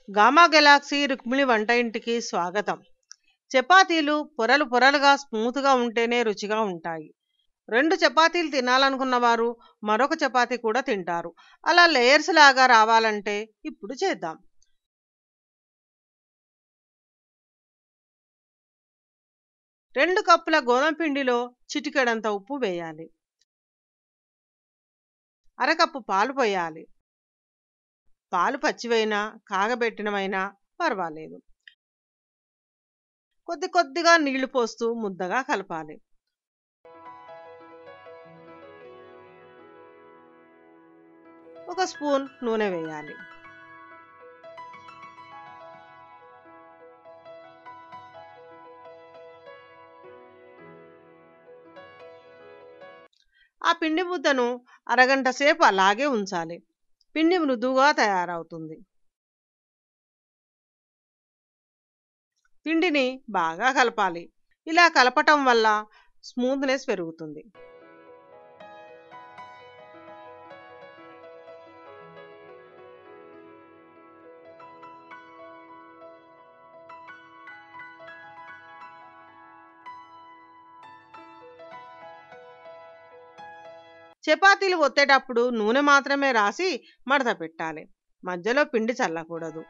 gamma Galaxy Rukmini వంట ఇంటికి స్వాగతం చపాతీలు పొరలు పొరలుగా స్మూత్గా ఉంటేనే రుచిగా ఉంటాయి రెండు చపాతీలు తినాలనుకున్న వారు మరొక చపాతీ కూడా తింటారు అలా లేయర్స్ లాగా రావాలంటే ఇప్పుడు చేద్దాం రెండు కప్పుల గోధుమ పిండిలో చిటికెడంత ఉప్పు వేయాలి అరకప్పు పాలు పోయాలి పాలు పచ్చివైనా కాగబెట్టినవైనా పర్వాలేదు కొద్ది కొద్దిగా నీళ్లు పోస్తూ ముద్దగా కలపాలి ఒక స్పూన్ నూనె వేయాలి ఆ పిండి ముద్దను అరగంట సేపు అలాగే ఉంచాలి పిండి మృదువుగా తయారవుతుంది పిండిని బాగా కలపాలి ఇలా కలపటం వల్ల స్మూత్నెస్ పెరుగుతుంది చపాతీలు ఒత్తేటప్పుడు నూనె మాత్రమే రాసి మడత పెట్టాలి మధ్యలో పిండి చల్లకూడదు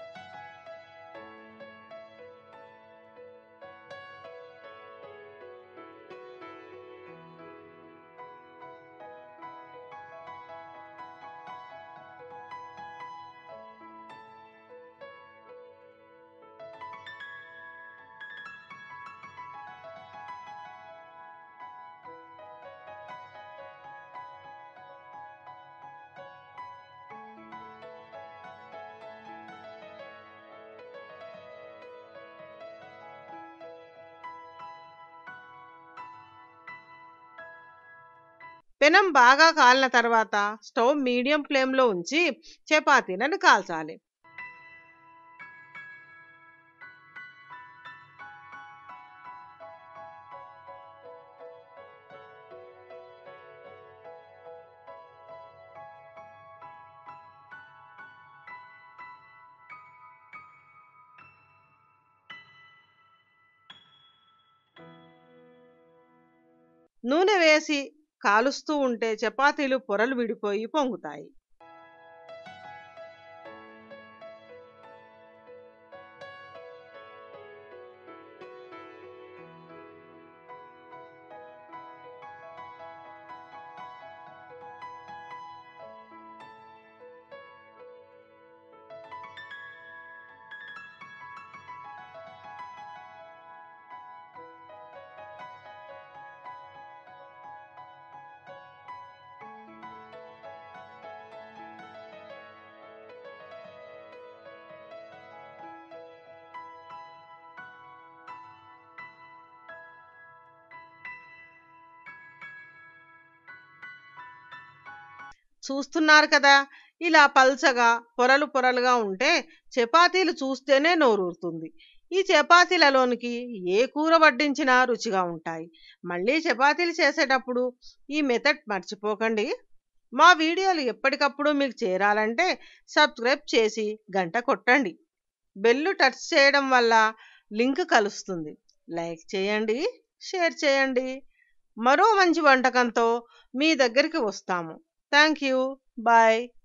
పెనం బాగా కాలిన తర్వాత స్టవ్ మీడియం ఫ్లేమ్లో ఉంచి చపాతీలను కాల్చాలి నూనె వేసి కాలుస్తూ ఉంటే చపాతీలు పొరలు విడిపోయి పొంగుతాయి చూస్తున్నారు కదా ఇలా పల్చగా పొరలు పొరలుగా ఉంటే చపాతీలు చూస్తేనే నోరూరుతుంది ఈ చపాతీలలోనికి ఏ కూర వడ్డించినా రుచిగా ఉంటాయి మళ్ళీ చపాతీలు చేసేటప్పుడు ఈ మెథడ్ మర్చిపోకండి మా వీడియోలు ఎప్పటికప్పుడు మీకు చేరాలంటే సబ్స్క్రైబ్ చేసి గంట కొట్టండి బెల్లు టచ్ చేయడం వల్ల లింక్ కలుస్తుంది లైక్ చేయండి షేర్ చేయండి మరో మంచి వంటకంతో మీ దగ్గరికి వస్తాము థ్యాంక్ యూ బాయ్